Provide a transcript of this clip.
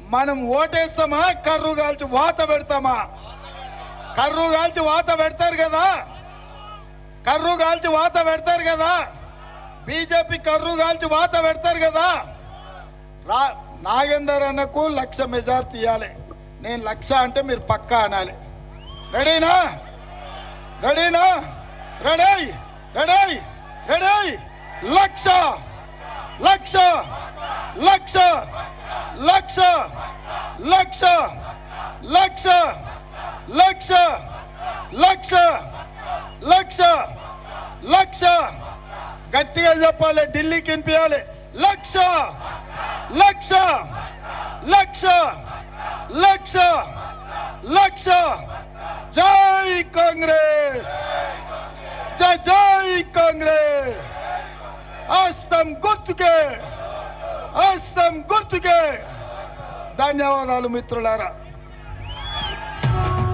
మనం ఓటేస్తామా కర్రు కాల్చి వాత పెడతామా కర్రు కాల్చి వాత పెడతారు కదా కర్రు కాల్చి వాత పెడతారు కదా బీజేపీ కర్రు కాల్చి వాత పెడతారు కదా రా నాగేందర్ అన్నకు లక్ష మెజార్టీ ఇవ్వాలి నేను లక్ష అంటే మీరు పక్కా అనాలి రెడీనా రెడీనా రెడీ రెడీ రెడీ లక్ష లక్ష లక్ష లక్ష లక్ష లక్ష లక్ష లక్ష లక్ష లక్ష గట్టిగా చెప్పాలి ఢిల్లీకి వినిపించాలి లక్ష లక్ష లక్ష లక్ష లక్ష జై కాంగ్రెస్ జై జై కాంగ్రెస్ హస్తం గుర్తుకే హస్తం గుర్తుకే ధన్యవాదాలు మిత్రులారా